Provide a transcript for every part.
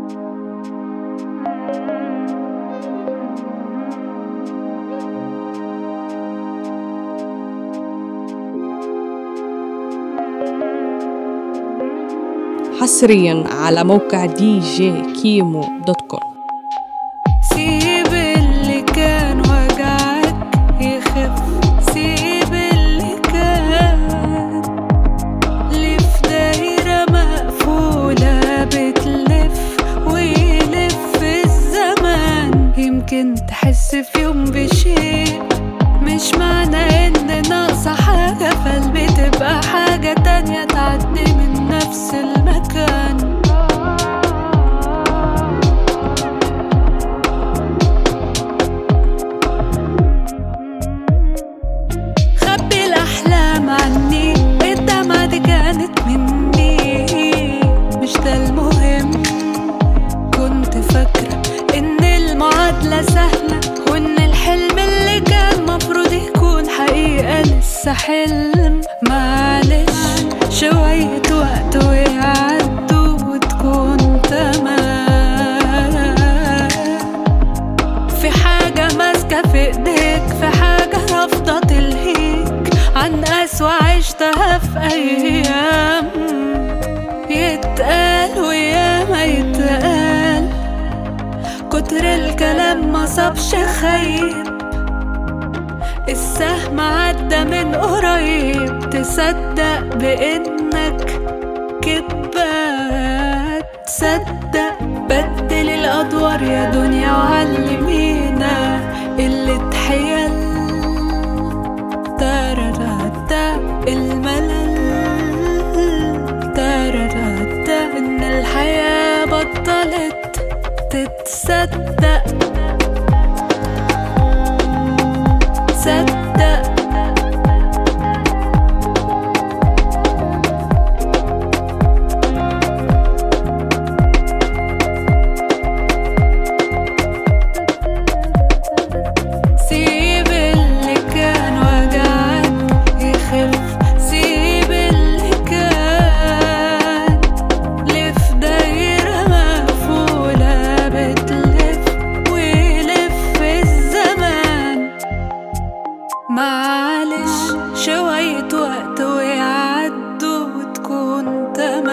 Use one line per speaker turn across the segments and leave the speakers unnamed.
حصريا على موقع دي جي كيمو دوت كوم
سيب اللي كان وجعك يخف سيب اللي كان لف دايرة مقفولة بتلف ويلف الزمان يمكن تحس في يوم بشيء مش معنى ان ناقصة حاجة فالبي تبقى حاجة تانية تعدي من نفس المكان خبي الأحلام عني الدمعة دي كانت مني مش ده المهم كنت فاكرة إن المعادلة سهلة وإن الحلم اللي كان مفروض يكون حقيقة لسه حلم معلش شوية وقت ويعدوا وتكون تمام في حاجة ماسكة في ايديك في حاجة رافضة تلهيك عن أسوأ عشتها في أيام يتقال وياما يتقال كتر الكلام ما صابش خيب السهم عدى من قريب تصدق بإنك كدبات تصدق بدل الأدوار يا دنيا وعلمينا اللي تحيل تارراتا الملل تارراتا إن الحياة بطلت تتصدق تصدق سيب اللي كان وجعك يخف سيب اللي كان لف دايرة مقفولة بتلف ويلف الزمان معلش شوية وقت ويعدوا وتكون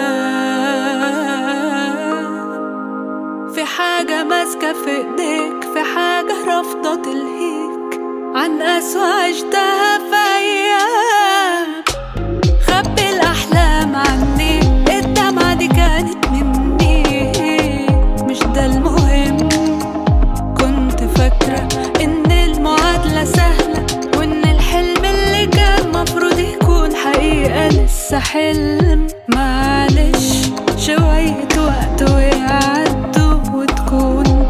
تمام في حاجة ماسكة في ايديك في حاجة رافضة تلهيك عن أسوأ عشتها في أيام خبي الأحلام عني الدمعة دي كانت مني مش ده المهم كنت فاكرة إن المعادلة سهلة وإن الحلم اللي كان مفروض يكون حقيقة لسه حلم معلش شوية وقت ويعدوا وتكون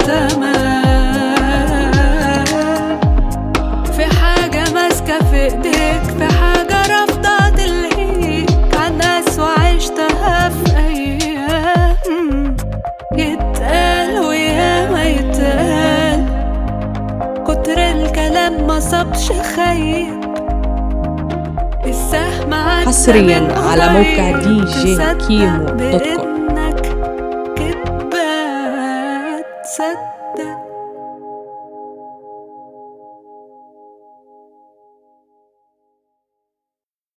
تمام في حاجة ماسكة في ايديك في حاجة رافضة تلهيك عن أسوأ عشتها في أيام يتقال وياما يتقال كتر الكلام ما صابش خيب السهم عدى
حصرياً
من
على موقع
قريب.
DJ
تصدق
كيمو دوت كوم.